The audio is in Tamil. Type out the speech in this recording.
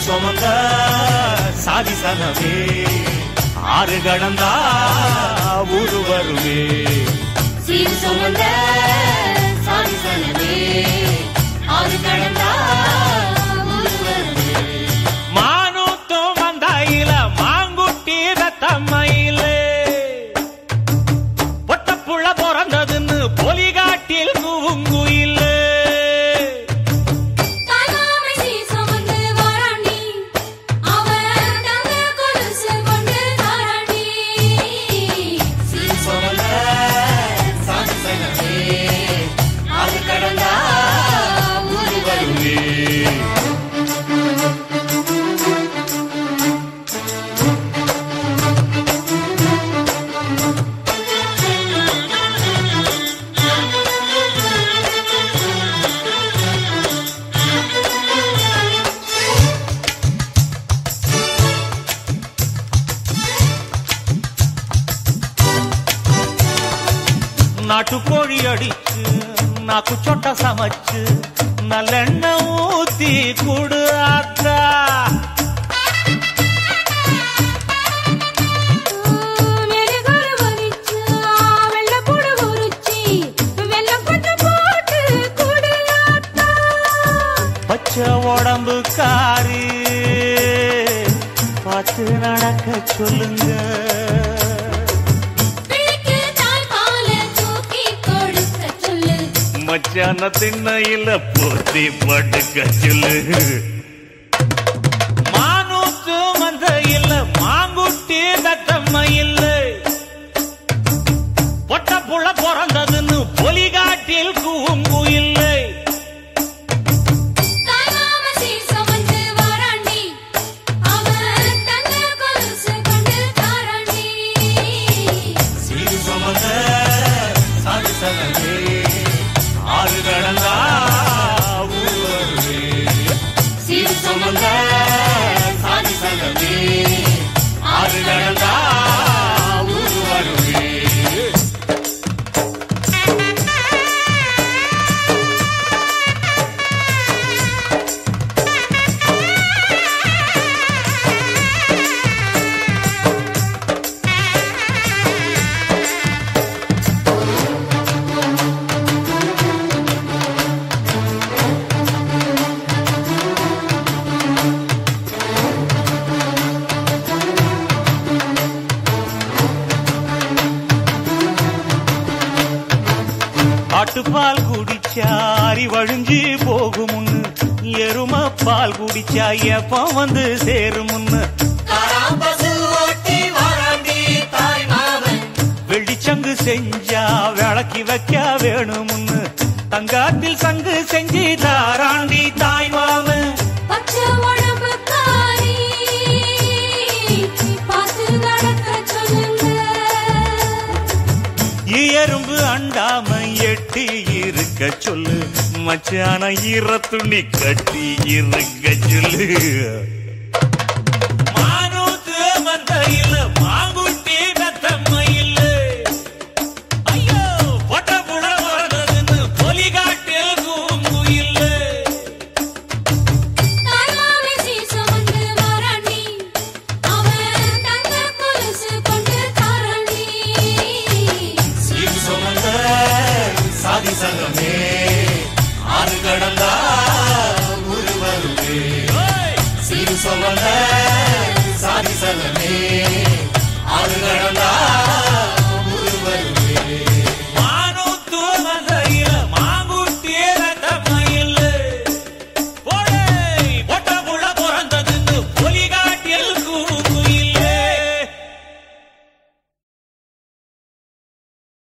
சுமந்த சாதிசனமே ஆறு கடந்தா ஊரு வருவே சீர் சுமந்த சாதிசனமே ஆறு கடந்தா ஊரு வருவே மானூத்தும் வந்தாயில மாங்குட்டி ரத்தம்மையிலே பொட்டப்புள்ள பிறந்ததுன்னு பொலிகாட்டில் கூங்குயிலே தானாமை சீர் சுமந்து வாராண்டி அவன் தங்க கொலுசு கொண்டு தாராண்டி சீர் சுமந்த சாதிசனமே ஆறு கடந்தா ஊரு வருவே நாட்டுக்கோழி அடிச்சு நாக்கு சொட்ட சமைச்சு நல்லெண்ணெய் ஊத்தி குடு ஆத்தா மெழுகுரு வரிச்சு, வெள்ளைப்பூடு உரிச்சி, வெல்லம் கொஞ்சம் போட்டு குடு ஆத்தா. பச்சை உடம்பு காரி பார்த்து நடக்க சொல்லுங்க பிள்ளைக்கு தாய்ப்பாலை தூக்கி கொடுக்க சொல்லு. மச்சான திண்ணையில போத்தி படுக்க சொல்லு மானூத்து மந்த இல்ல மாங்குட்டி தத்தம்ம இல்ல பொட்ட புள்ள பிறந்ததுன்னு பொலிகாட்டில் கூங்கு இல்லை தாய்மாம சீர் சுமந்து வாராண்டி, அவன் தங்க கொலுசு கொண்டு தாராண்டி. சீரு சுமந்த சாதி சலமே ஆறு கடந்தா ஊர் வருவே சீர் சுமந்த சாதி சலமே ஆறு கடந்தா ஊர் வருவே ஆட்டுப்பால் குடிச்சா அரி வழிஞ்சி போகுமுன்னு எரும பால் குடிச்சா எப்ப வந்து சேருமுன்னு வெள்ளிச்சங்கு செஞ்சா விளக்கி வைக்க வேணுமுன்னு தங்காத்தில் சங்கு செஞ்சு தாராண்டி தாய் மாமன் பச்சை உடம்புக்காரி, பார்த்து நடக்க சொல்லுங்க எறும்பு அண்டாம எட்டி இருக்க சொல்லு மச்சான ஈர துணி கட்டி இருக்க சொல்லு மானூத்து மந்தையில மாங்குட்டி நத்தம்மையில் ஐயோ பொட்ட புட பிறந்ததுன்னு பொலிகாட்டில் கூங்குயில் தாய்மாமே சீர் சுமந்து வாராண்டி, அவன் தங்க கொலுசு கொண்டு தாராண்டி. சீர் சுமந்த சாதி சங்கமே ஆறு கடந்தா ஊரு வருவே சீர் சுமந்த சாதி சங்கமே ஆறு கடந்தா